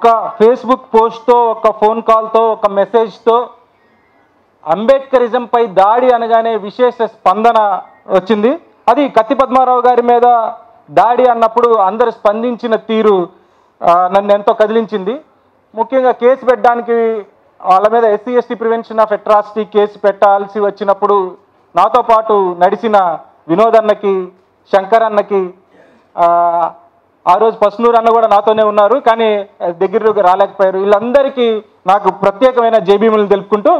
ఒక్క ఫేస్బుక్ పోస్ట్తో ఒక ఫోన్ కాల్తో ఒక మెసేజ్తో అంబేద్కరిజంపై దాడి అనగానే విశేష స్పందన వచ్చింది అది కత్తి పద్మారావు గారి మీద దాడి అన్నప్పుడు అందరు స్పందించిన తీరు ఆ, నన్ను ఎంతో కదిలించింది ముఖ్యంగా కేసు పెట్టడానికి వాళ్ళ మీద SC ST prevention of atrocity case పెట్టాల్సి వచ్చినప్పుడు నాతో పాటు నడిచిన వినోద్ అన్నకి శంకర్ అన్నకి ఆ, ఆ రోజు పసునూరు అన్న కూడా నాతోనే ఉన్నారు కానీ దగ్గరలోకి రాలేకపోయారు వీళ్ళందరికీ నాకు ప్రత్యేకమైన జేబీములు తెలుపుకుంటూ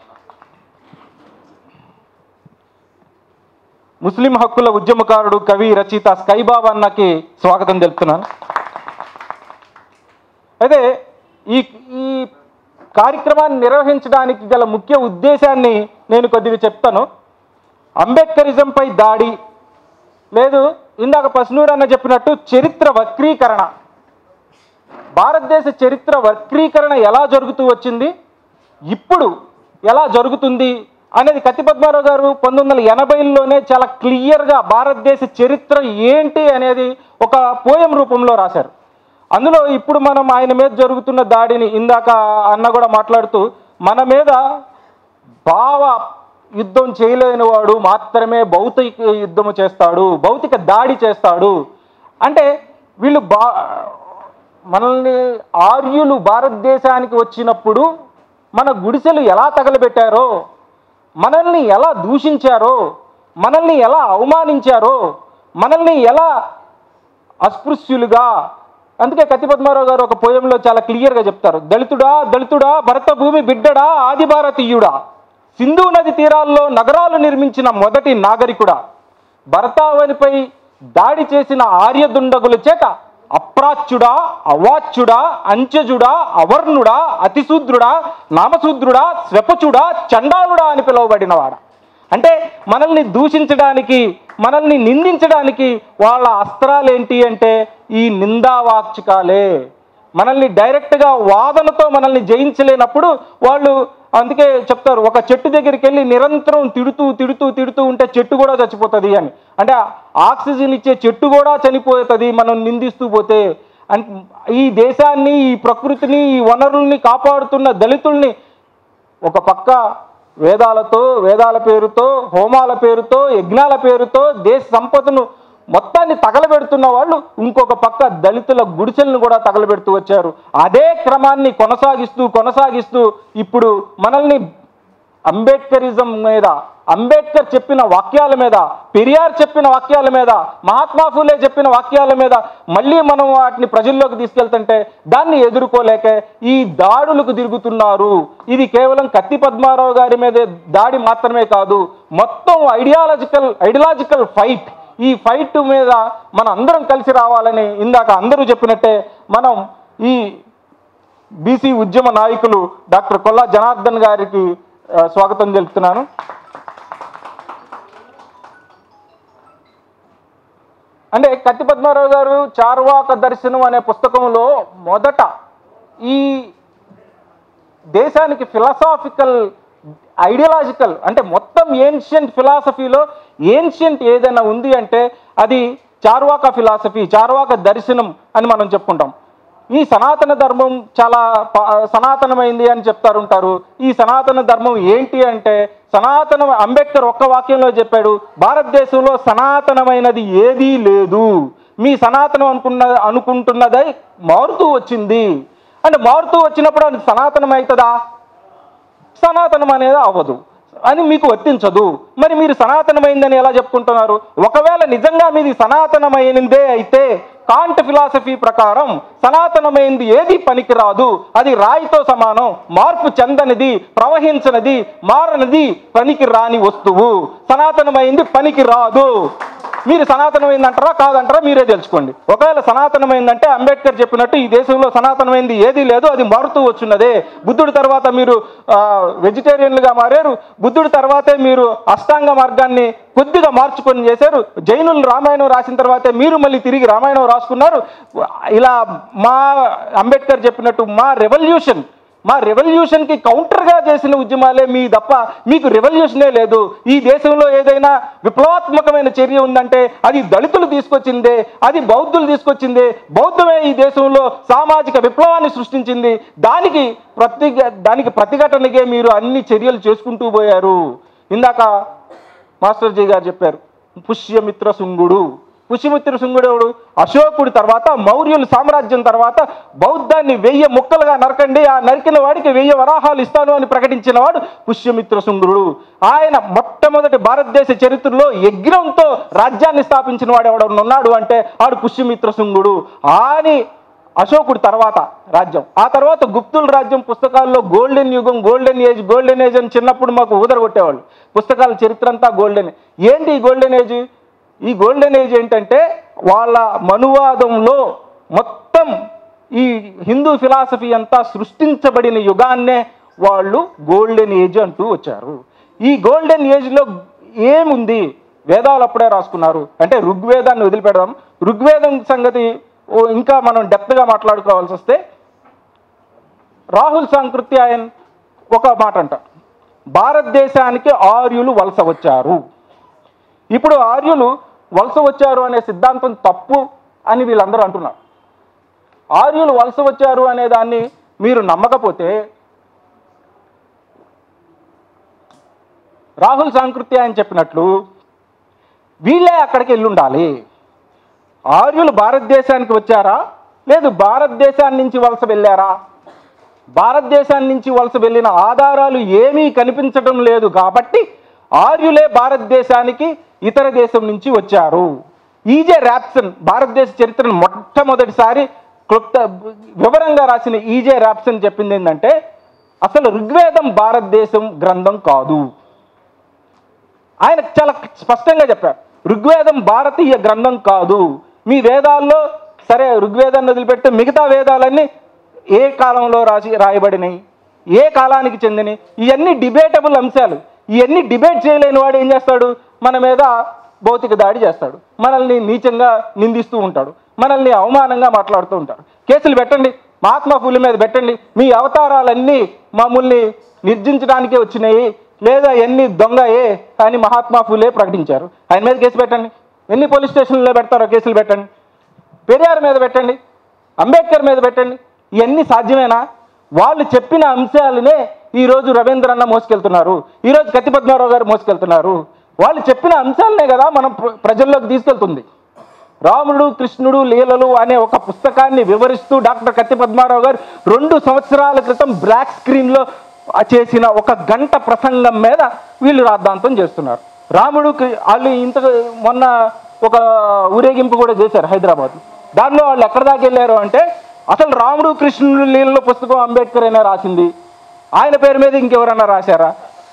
ముస్లిం హక్కుల ఉద్యమకారుడు కవి రచయిత స్కైబాబా అన్నకి స్వాగతం తెలుపుతున్నాను అయితే ఈ ఈ కార్యక్రమాన్ని నిర్వహించడానికి గల ముఖ్య ఉద్దేశాన్ని నేను కొద్దిగా చెప్తాను అంబేద్కరిజంపై దాడి లేదు ఇందాక పసునూరు అన్న చెప్పినట్టు చరిత్ర వక్రీకరణ భారతదేశ చరిత్ర వక్రీకరణ ఎలా జరుగుతూ వచ్చింది ఇప్పుడు ఎలా జరుగుతుంది అనేది కత్తి పద్మారావు గారు పంతొమ్మిది వందల ఎనభైలోనే చాలా క్లియర్గా భారతదేశ చరిత్ర ఏంటి అనేది ఒక పోయం రూపంలో రాశారు అందులో ఇప్పుడు మనం ఆయన మీద జరుగుతున్న దాడిని ఇందాక అన్న కూడా మాట్లాడుతూ మన మీద భావ యుద్ధం చేయలేని వాడు మాత్రమే భౌతిక యుద్ధము చేస్తాడు భౌతిక దాడి చేస్తాడు అంటే వీళ్ళు బా మనల్ని ఆర్యులు భారతదేశానికి వచ్చినప్పుడు మన గుడిసెలు ఎలా తగలబెట్టారో మనల్ని ఎలా దూషించారో మనల్ని ఎలా అవమానించారో మనల్ని ఎలా అస్పృశ్యులుగా అందుకే కత్తి పద్మారావు గారు ఒక పోయంలో చాలా క్లియర్గా చెప్తారు దళితుడా దళితుడా భరత భూమి బిడ్డడా ఆది భారతీయుడా సింధు నది తీరాల్లో నగరాలు నిర్మించిన మొదటి నాగరికుడా భరతావనిపై దాడి చేసిన ఆర్యదుండగుల చేత అప్రాచ్యుడా అవాచ్యుడా అంచెజుడా అవర్ణుడా అతిశూద్రుడా నామశూద్రుడా స్వపచుడా చండాలుడా అని పిలువబడినవాడా అంటే మనల్ని దూషించడానికి మనల్ని నిందించడానికి వాళ్ళ అస్త్రాలు ఏంటి అంటే ఈ నిందావాచకాలే మనల్ని డైరెక్ట్గా వాదనతో మనల్ని జయించలేనప్పుడు వాళ్ళు అందుకే చెప్తారు ఒక చెట్టు దగ్గరికి వెళ్ళి నిరంతరం తిడుతూ తిడుతూ తిడుతూ ఉంటే చెట్టు కూడా చచ్చిపోతుంది అని అంటే ఆక్సిజన్ ఇచ్చే చెట్టు కూడా చనిపోతుంది మనం నిందిస్తూ పోతే అన్ ఈ దేశాన్ని ఈ ప్రకృతిని ఈ వనరుల్ని కాపాడుతున్న దళితుల్ని ఒక పక్క వేదాలతో వేదాల పేరుతో హోమాల పేరుతో యజ్ఞాల పేరుతో దేశ సంపదను మొత్తాన్ని తగలబెడుతున్న వాళ్ళు ఇంకొక పక్క దళితుల గుడిసెలను కూడా తగలబెడుతూ వచ్చారు అదే క్రమాన్ని కొనసాగిస్తూ కొనసాగిస్తూ ఇప్పుడు మనల్ని అంబేద్కరిజం మీద అంబేద్కర్ చెప్పిన వాక్యాల మీద పెరియార్ చెప్పిన వాక్యాల మీద మహాత్మా ఫూలే చెప్పిన వాక్యాల మీద మళ్ళీ మనం వాటిని ప్రజల్లోకి తీసుకెళ్తుంటే దాన్ని ఎదుర్కోలేక ఈ దాడులకు తిరుగుతున్నారు ఇది కేవలం కత్తి పద్మారావు గారి మీద దాడి మాత్రమే కాదు మొత్తం ఐడియాలజికల్ ఐడియాలజికల్ ఫైట్ ఈ ఫైట్ మీద మన అందరం కలిసి రావాలని ఇందాక అందరూ చెప్పినట్టే మనం ఈ బీసీ ఉద్యమ నాయకులు డాక్టర్ కొల్లా జనార్దన్ గారికి ఆ, స్వాగతం తెలుపుతున్నాను అంటే కత్తి పద్మారావు గారు చార్వాక దర్శనం అనే పుస్తకంలో మొదట ఈ దేశానికి ఫిలాసాఫికల్ ఐడియాలజికల్ అంటే మొత్తం ఏన్షియంట్ ఫిలాసఫీలో ఏన్షియంట్ ఏదైనా ఉంది అంటే అది చార్వాక ఫిలాసఫీ చార్వాక దర్శనం అని మనం చెప్పుకుంటాం ఈ సనాతన ధర్మం చాలా ప- సనాతనమైంది అని చెప్తారుంటారు ఈ సనాతన ధర్మం ఏంటి అంటే సనాతన అంబేద్కర్ ఒక్క వాక్యంలో చెప్పాడు భారతదేశంలో సనాతనమైనది ఏదీ లేదు మీ సనాతనం అనుకున్న అనుకుంటున్నదై మారుతూ వచ్చింది అంటే మారుతూ వచ్చినప్పుడు అది సనాతనం అవుతుందా సనాతనం అనేది అవ్వదు అని మీకు వర్తించదు మరి మీరు సనాతనమైందని ఎలా చెప్పుకుంటున్నారు ఒకవేళ నిజంగా మీది సనాతనమైనదే అయితే కాంట్ ఫిలాసఫీ ప్రకారం సనాతనమైంది ఏది పనికిరాదు అది రాయితో సమానం మార్పు చెందనిది ప్రవహించనిది మారనిది పనికి రాని వస్తువు సనాతనమైంది పనికి రాదు మీరు సనాతనమైందంటారా కాదంటారా మీరే తెలుసుకోండి ఒకవేళ సనాతనమైందంటే అంబేద్కర్ చెప్పినట్టు ఈ దేశంలో సనాతనమైంది ఏదీ లేదు అది మారుతూ వచ్చున్నదే బుద్ధుడి తర్వాత మీరు ఆ, వెజిటేరియన్లుగా మారారు బుద్ధుడి తర్వాతే మీరు అష్టాంగ మార్గాన్ని కొద్దిగా మార్చుకొని చేశారు జైనులు రామాయణం రాసిన తర్వాతే మీరు మళ్ళీ తిరిగి రామాయణం రాసుకున్నారు ఇలా మా అంబేద్కర్ చెప్పినట్టు మా రెవల్యూషన్ మా రెవల్యూషన్కి కౌంటర్గా చేసిన ఉద్యమాలే మీ తప్ప మీకు రెవల్యూషనే లేదు ఈ దేశంలో ఏదైనా విప్లవాత్మకమైన చర్య ఉందంటే అది దళితులు తీసుకొచ్చిందే అది బౌద్ధులు తీసుకొచ్చిందే బౌద్ధమే ఈ దేశంలో సామాజిక విప్లవాన్ని సృష్టించింది దానికి ప్రతి దానికి ప్రతిఘటనగా మీరు అన్ని చర్యలు చేసుకుంటూ పోయారు ఇందాక మాస్టర్ జీ గారు చెప్పారు పుష్యమిత్ర శుంగుడు పుష్యమిత్ర శుంగుడు ఎవడు అశోకుడి తర్వాత మౌర్యుల సామ్రాజ్యం తర్వాత బౌద్ధాన్ని వెయ్యి ముక్కలుగా నరకండి ఆ నరికిన వాడికి వెయ్యి వరాహాలు ఇస్తాను అని ప్రకటించిన వాడు పుష్యమిత్ర శుంగుడు ఆయన మొట్టమొదటి భారతదేశ చరిత్రలో యజ్ఞంతో రాజ్యాన్ని స్థాపించిన వాడు ఎవడన్నా ఉన్నాడు అంటే ఆడు పుష్యమిత్ర శుంగుడు అని అశోకుడి తర్వాత రాజ్యం ఆ తర్వాత గుప్తుల రాజ్యం పుస్తకాల్లో గోల్డెన్ యుగం గోల్డెన్ ఏజ్ గోల్డెన్ ఏజ్ అని చిన్నప్పుడు మాకు ఊదరగొట్టేవాళ్ళు పుస్తకాల చరిత్ర అంతా గోల్డెన్ ఏంటి ఈ గోల్డెన్ ఏజ్ ఈ గోల్డెన్ ఏజ్ ఏంటంటే వాళ్ళ మనువాదంలో మొత్తం ఈ హిందూ ఫిలాసఫీ అంతా సృష్టించబడిన యుగాన్నే వాళ్ళు గోల్డెన్ ఏజ్ అంటూ వచ్చారు ఈ గోల్డెన్ ఏజ్లో ఏముంది వేదాలు అప్పుడే రాసుకున్నారు అంటే ఋగ్వేదాన్ని వదిలిపెడదాం ఋగ్వేదం సంగతి ఓ ఇంకా మనం డెప్త్గా మాట్లాడుకోవాల్సి వస్తే రాహుల్ సాంకృత్యాయన్ ఒక మాట అంట భారతదేశానికి ఆర్యులు వలస వచ్చారు ఇప్పుడు ఆర్యులు వలస వచ్చారు అనే సిద్ధాంతం తప్పు అని వీళ్ళందరూ అంటున్నారు ఆర్యులు వలస వచ్చారు అనే దాన్ని మీరు నమ్మకపోతే రాహుల్ సాంకృత్య అని చెప్పినట్లు వీళ్ళే అక్కడికి వెళ్ళి ఉండాలి ఆర్యులు భారతదేశానికి వచ్చారా లేదు భారతదేశాన్ని నుంచి వలస వెళ్ళారా భారతదేశాన్ని నుంచి వలస వెళ్ళిన ఆధారాలు ఏమీ కనిపించడం లేదు కాబట్టి ఆర్యులే భారతదేశానికి ఇతర దేశం నుంచి వచ్చారు ఈజే ర్యాప్సన్ భారతదేశ చరిత్రను మొట్టమొదటిసారి క్లుప్త వివరంగా రాసిన ఈజే ర్యాప్సన్ చెప్పింది ఏంటంటే అసలు ఋగ్వేదం భారతదేశం గ్రంథం కాదు ఆయన చాలా స్పష్టంగా చెప్పారు ఋగ్వేదం భారతీయ గ్రంథం కాదు మీ వేదాల్లో సరే ఋగ్వేదాన్ని వదిలిపెడితే మిగతా వేదాలన్నీ ఏ కాలంలో రాసి రాయబడినాయి ఏ కాలానికి చెందినవి ఇవన్నీ డిబేటబుల్ అంశాలు ఇవన్నీ డిబేట్ చేయలేని వాడు ఏం చేస్తాడు మన మీద భౌతిక దాడి చేస్తాడు మనల్ని నీచంగా నిందిస్తూ ఉంటాడు మనల్ని అవమానంగా మాట్లాడుతూ ఉంటాడు కేసులు పెట్టండి మహాత్మా ఫుల్ మీద పెట్టండి మీ అవతారాలన్నీ మమ్మల్ని నిర్జించడానికే వచ్చినాయి లేదా ఎన్ని దొంగయే అని మహాత్మా ఫులే ప్రకటించారు ఆయన మీద కేసు పెట్టండి ఎన్ని పోలీస్ స్టేషన్లో పెడతారో కేసులు పెట్టండి పెరియార్ మీద పెట్టండి అంబేద్కర్ మీద పెట్టండి ఇవన్నీ సాధ్యమేనా వాళ్ళు చెప్పిన అంశాలనే ఈరోజు రవీంద్రన్న మోసుకెళ్తున్నారు ఈరోజు కత్తి పద్మారావు గారు మోసుకెళ్తున్నారు వాళ్ళు చెప్పిన అంశాలనే కదా మనం ప్ర- ప్రజల్లోకి తీసుకెళ్తుంది రాముడు కృష్ణుడు లీలలు అనే ఒక పుస్తకాన్ని వివరిస్తూ డాక్టర్ కత్తి పద్మారావు గారు రెండు సంవత్సరాల క్రితం బ్లాక్ స్క్రీన్లో చేసిన ఒక గంట ప్రసంగం మీద వీళ్ళు రాద్ధాంతం చేస్తున్నారు రాముడు కృ- వాళ్ళు ఇంత మొన్న ఒక ఊరేగింపు కూడా చేశారు హైదరాబాద్ దానిలో వాళ్ళు ఎక్కడ దాకా వెళ్ళారు అంటే అసలు రాముడు కృష్ణుడు లీలలో పుస్తకం అంబేద్కర్ అయినా రాసింది ఆయన పేరు మీద ఇంకెవరన్నా రాశారా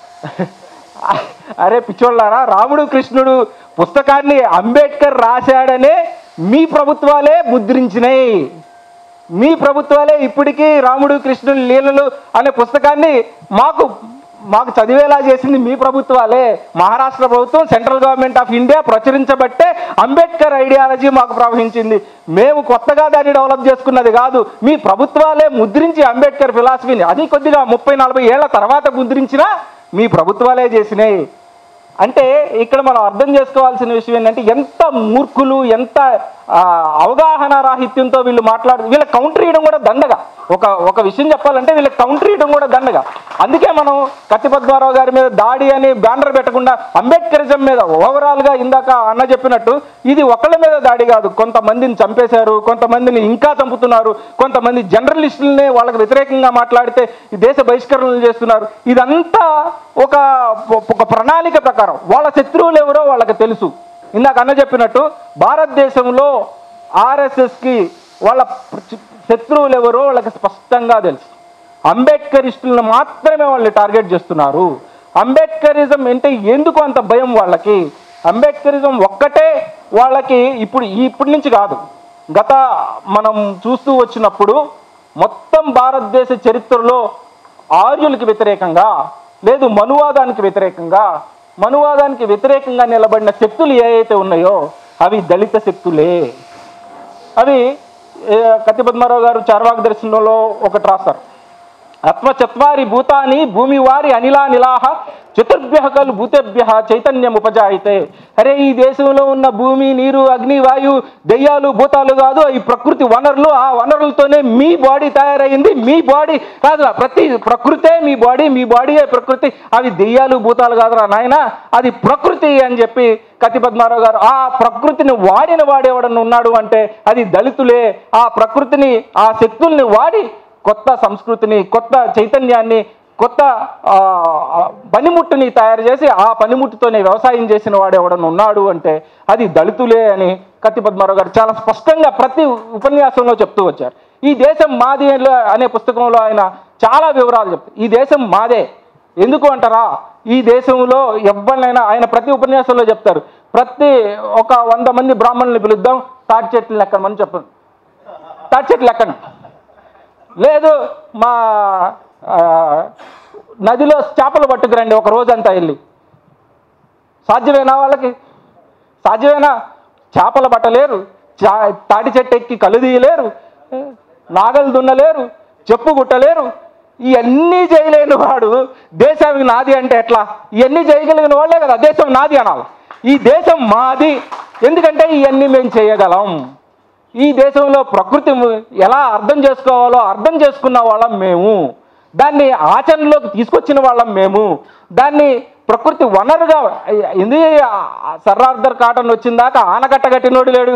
అరే పిచ్చోళ్ళారా రాముడు కృష్ణుడు పుస్తకాన్ని అంబేద్కర్ రాశాడనే మీ ప్రభుత్వాలే ముద్రించినాయి మీ ప్రభుత్వాలే ఇప్పటికీ రాముడు కృష్ణుడు లీలలు అనే పుస్తకాన్ని మాకు మాకు చదివేలా చేసింది మీ ప్రభుత్వాలే మహారాష్ట్ర ప్రభుత్వం సెంట్రల్ గవర్నమెంట్ ఆఫ్ ఇండియా ప్రచురించబట్టే అంబేద్కర్ ఐడియాలజీ మాకు ప్రవహించింది మేము కొత్తగా దాన్ని డెవలప్ చేసుకున్నది కాదు మీ ప్రభుత్వాలే ముద్రించి అంబేద్కర్ ఫిలాసఫీని అది కొద్దిగా ముప్పై నలభై ఏళ్ల తర్వాత ముద్రించినా మీ ప్రభుత్వాలే చేసినాయి అంటే ఇక్కడ మనం అర్థం చేసుకోవాల్సిన విషయం ఏంటంటే ఎంత మూర్ఖులు ఎంత ఆ, అవగాహన రాహిత్యంతో వీళ్ళు మాట్లాడు వీళ్ళ కౌంటర్ ఇవ్వడం కూడా దండగా ఒక ఒక విషయం చెప్పాలంటే వీళ్ళకి కౌంటర్ ఇవ్వడం కూడా దండగా అందుకే మనం కత్తి పద్మారావు గారి మీద దాడి అని బ్యానర్ పెట్టకుండా అంబేద్కరిజం మీద ఓవరాల్గా ఇందాక అన్న చెప్పినట్టు ఇది ఒకళ్ళ మీద దాడి కాదు కొంతమందిని చంపేశారు కొంతమందిని ఇంకా చంపుతున్నారు కొంతమంది జర్నలిస్టులనే వాళ్ళకి వ్యతిరేకంగా మాట్లాడితే ఈ దేశ బహిష్కరణలు చేస్తున్నారు ఇదంతా ఒక ఒక ప్రణాళిక ప్రకారం వాళ్ళ శత్రువులు ఎవరో వాళ్ళకి తెలుసు ఇందాక అన్న చెప్పినట్టు భారతదేశంలో ఆర్ఎస్ఎస్కి వాళ్ళ శత్రువులు ఎవరో వాళ్ళకి స్పష్టంగా తెలుసు అంబేద్కరిస్టులను మాత్రమే వాళ్ళు టార్గెట్ చేస్తున్నారు అంబేద్కరిజం అంటే ఎందుకు అంత భయం వాళ్ళకి అంబేద్కరిజం ఒక్కటే వాళ్ళకి ఇప్పుడు ఇప్పటి నుంచి కాదు గత మనం చూస్తూ వచ్చినప్పుడు మొత్తం భారతదేశ చరిత్రలో ఆర్యులకి వ్యతిరేకంగా లేదు మనువాదానికి వ్యతిరేకంగా మనువాదానికి వ్యతిరేకంగా నిలబడిన శక్తులు ఏవైతే ఉన్నాయో అవి దళిత శక్తులే అవి ఏ, కత్తి పద్మారావు గారు చార్వాక దర్శనంలో ఒకటి రాస్తారు ఆత్మచత్వారి భూతాని భూమి వారి అనిలా నిలాహ చతుర్భ్య కలు భూతేభ్య చైతన్యం ఉపజాయితే అరే ఈ దేశంలో ఉన్న భూమి నీరు అగ్ని వాయు దెయ్యాలు భూతాలు కాదు ఈ ప్రకృతి వనరులు ఆ వనరులతోనే మీ బాడీ తయారైంది మీ బాడీ కాదు ప్రతి ప్రకృతే మీ బాడీ మీ బాడీయే ప్రకృతి అవి దెయ్యాలు భూతాలు కాదురా నాయన అది ప్రకృతి అని చెప్పి కతి పద్మారావు గారు ఆ ప్రకృతిని వాడిన వాడేవాడని ఉన్నాడు అంటే అది దళితులే ఆ ప్రకృతిని ఆ శక్తుల్ని వాడి కొత్త సంస్కృతిని కొత్త చైతన్యాన్ని కొత్త ఆ, ఆ, పనిముట్టుని తయారు చేసి ఆ పనిముట్టుతోనే వ్యవసాయం చేసిన వాడు ఎవడన్నా ఉన్నాడు అంటే అది దళితులే అని కత్తి పద్మారావు గారు చాలా స్పష్టంగా ప్రతి ఉపన్యాసంలో చెప్తూ వచ్చారు ఈ దేశం మాది అనే పుస్తకంలో ఆయన చాలా వివరాలు చెప్తారు ఈ దేశం మాదే ఎందుకు అంటారా ఈ దేశంలో ఎవరినైనా ఆయన ప్రతి ఉపన్యాసంలో చెప్తారు ప్రతి ఒక వంద మంది బ్రాహ్మణుల్ని పిలుద్దాం తాటి చెట్లు లెక్కమని చెప్పండి తాటి చెట్లు లెక్కండి లేదు మా ఆ, నదిలో చేపలు పట్టుకురండి ఒక రోజంతా వెళ్ళి సాధ్యమేనా వాళ్ళకి సాధ్యమేనా చేపలు పట్టలేరు చా తాటి చెట్టు ఎక్కి కలు తీయలేరు నాగలు దున్నలేరు చెప్పు గుట్టలేరు ఇవన్నీ చేయలేని వాడు దేశానికి నాది అంటే ఎట్లా ఇవన్నీ చేయగలిగిన వాళ్ళే కదా దేశం నాది అనాలి ఈ దేశం మాది ఎందుకంటే ఇవన్నీ మేము చేయగలం ఈ దేశంలో ప్రకృతి ఎలా అర్థం చేసుకోవాలో అర్థం చేసుకున్న వాళ్ళం మేము దాన్ని ఆచరణలోకి తీసుకొచ్చిన వాళ్ళం మేము దాన్ని ప్రకృతి వనరుగా ఇది సర్రార్దర్ కాటన్ వచ్చిన దాకా ఆనకట్ట కట్టినోడు లేడు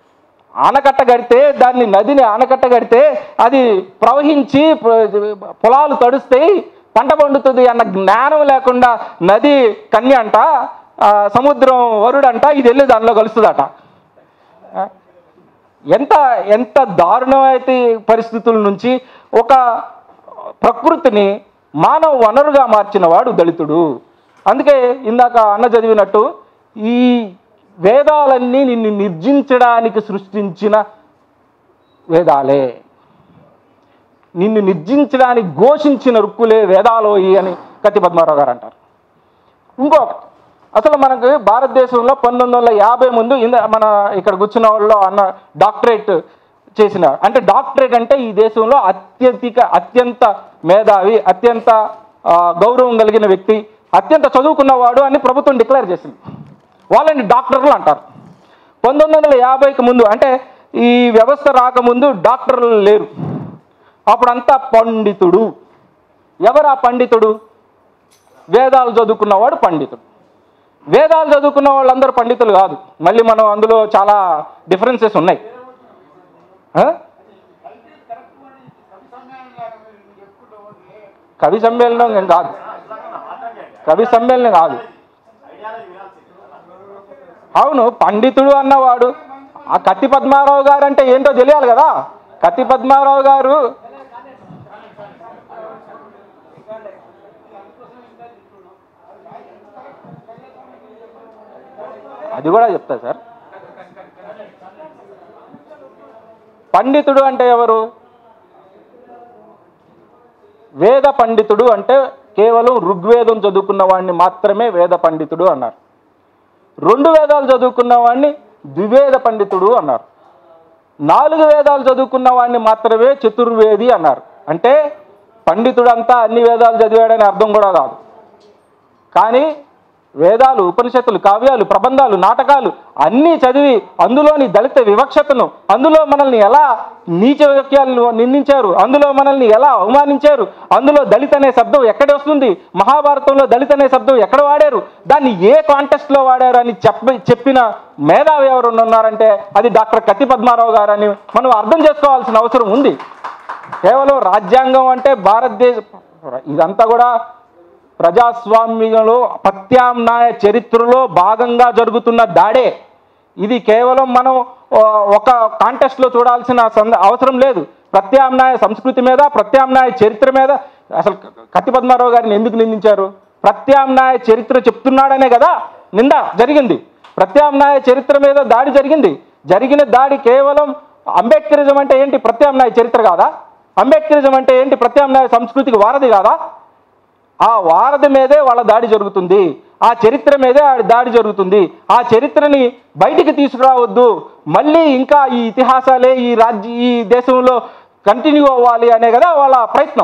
ఆనకట్ట కడితే దాన్ని నదిని ఆనకట్ట కడితే అది ప్రవహించి ప్ర- పొలాలు తడుస్తాయి పంట పండుతుంది అన్న జ్ఞానం లేకుండా నది కన్య అంట ఆ, సముద్రం వరుడంట ఇది వెళ్ళి దానిలో కలుస్తుందట ఆ, ఎంత ఎంత దారుణమైతే పరిస్థితుల నుంచి ఒక ప్రకృతిని మానవ వనరుగా మార్చిన వాడు దళితుడు అందుకే ఇందాక అన్న చదివినట్టు ఈ వేదాలన్నీ నిన్ను నిర్జించడానికి సృష్టించిన వేదాలే నిన్ను నిర్జించడానికి ఘోషించిన రుక్కులే వేదాలోయి అని కత్తి పద్మారావు గారు అంటారు ఇంకొక అసలు మనకు భారతదేశంలో పంతొమ్మిది వందల యాభై ముందు ఇంద మన ఇక్కడ కూర్చున్న వాళ్ళు అన్న డాక్టరేట్ చేసిన అంటే డాక్టరేట్ అంటే ఈ దేశంలో అత్యధిక అత్యంత మేధావి అత్యంత ఆ, గౌరవం కలిగిన వ్యక్తి అత్యంత చదువుకున్నవాడు అని ప్రభుత్వం డిక్లేర్ చేసింది వాళ్ళని డాక్టర్లు అంటారు పంతొమ్మిది వందల యాభైకి ముందు అంటే ఈ వ్యవస్థ రాకముందు డాక్టర్లు లేరు అప్పుడంతా పండితుడు ఎవరు ఆ పండితుడు వేదాలు చదువుకున్నవాడు పండితుడు వేదాలు చదువుకున్న వాళ్ళందరూ పండితులు కాదు మళ్ళీ మనం అందులో చాలా డిఫరెన్సెస్ ఉన్నాయి ఆ? కవి సమ్మేళనం ఏం కాదు కవి సమ్మేళనం కాదు అవును పండితుడు అన్నవాడు ఆ కత్తి పద్మారావు గారు అంటే ఏంటో తెలియాలి కదా కత్తి పద్మారావు గారు అది కూడా చెప్తా సార్ పండితుడు అంటే ఎవరు వేద పండితుడు అంటే కేవలం ఋగ్వేదం చదువుకున్న వాడిని మాత్రమే వేద పండితుడు అన్నారు రెండు వేదాలు చదువుకున్న వాడిని ద్వివేద పండితుడు అన్నారు నాలుగు వేదాలు చదువుకున్న వాడిని మాత్రమే చతుర్వేది అన్నారు అంటే పండితుడంతా అన్ని వేదాలు చదివాడని అర్థం కూడా కాదు కానీ వేదాలు ఉపనిషత్తులు కావ్యాలు ప్రబంధాలు నాటకాలు అన్నీ చదివి అందులోని దళిత వివక్షతను అందులో మనల్ని ఎలా నీచ వాక్యాలను నిందించారు అందులో మనల్ని ఎలా అవమానించారు అందులో దళిత అనే శబ్దం ఎక్కడ వస్తుంది మహాభారతంలో దళిత అనే శబ్దం ఎక్కడ వాడారు దాన్ని ఏ కాంటెస్ట్లో వాడారు అని చెప్ప చెప్పిన మేధావి ఎవరు ఉన్నారంటే అది డాక్టర్ కత్తి పద్మారావు గారు అని మనం అర్థం చేసుకోవాల్సిన అవసరం ఉంది కేవలం రాజ్యాంగం అంటే భారతదేశ ఇదంతా కూడా ప్రజాస్వామ్యంలో ప్రత్యామ్నాయ చరిత్రలో భాగంగా జరుగుతున్న దాడే ఇది కేవలం మనం ఆ, ఒక కాంటెస్ట్లో చూడాల్సిన సంద అవసరం లేదు ప్రత్యామ్నాయ సంస్కృతి మీద ప్రత్యామ్నాయ చరిత్ర మీద అసలు కత్తి పద్మారావు గారిని ఎందుకు నిందించారు ప్రత్యామ్నాయ చరిత్ర చెప్తున్నాడనే కదా నింద జరిగింది ప్రత్యామ్నాయ చరిత్ర మీద దాడి జరిగింది జరిగిన దాడి కేవలం అంబేద్కరిజం అంటే ఏంటి ప్రత్యామ్నాయ చరిత్ర కాదా అంబేద్కరిజం అంటే ఏంటి ప్రత్యామ్నాయ సంస్కృతికి వారధి కాదా ఆ వారధి మీదే వాళ్ళ దాడి జరుగుతుంది ఆ చరిత్ర మీదే ఆ దాడి జరుగుతుంది ఆ చరిత్రని బయటికి తీసుకురావద్దు మళ్ళీ ఇంకా ఈ ఇతిహాసాలే ఈ రాజ్య ఈ దేశంలో కంటిన్యూ అవ్వాలి అనే కదా వాళ్ళ ప్రయత్నం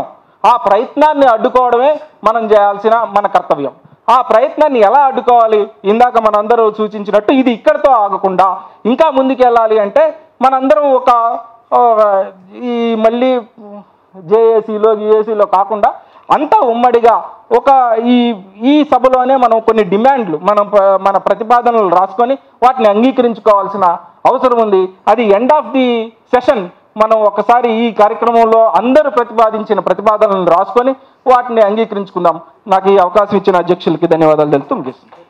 ఆ ప్రయత్నాన్ని అడ్డుకోవడమే మనం చేయాల్సిన మన కర్తవ్యం ఆ ప్రయత్నాన్ని ఎలా అడ్డుకోవాలి ఇందాక మనందరూ సూచించినట్టు ఇది ఇక్కడితో ఆగకుండా ఇంకా ముందుకెళ్ళాలి అంటే మనందరం ఒక ఆ, ఈ మళ్ళీ జేఏసీలో గిఏసీలో కాకుండా అంతా ఉమ్మడిగా ఒక ఈ ఈ సభలోనే మనం కొన్ని డిమాండ్లు మనం ప- మన ప్రతిపాదనలు రాసుకొని వాటిని అంగీకరించుకోవాల్సిన అవసరం ఉంది అది ఎండ్ ఆఫ్ ది సెషన్ మనం ఒకసారి ఈ కార్యక్రమంలో అందరూ ప్రతిపాదించిన ప్రతిపాదనలను రాసుకొని వాటిని అంగీకరించుకుందాం నాకు ఈ అవకాశం ఇచ్చిన అధ్యక్షులకి ధన్యవాదాలు తెలుపుతూ ముగిస్తున్నాను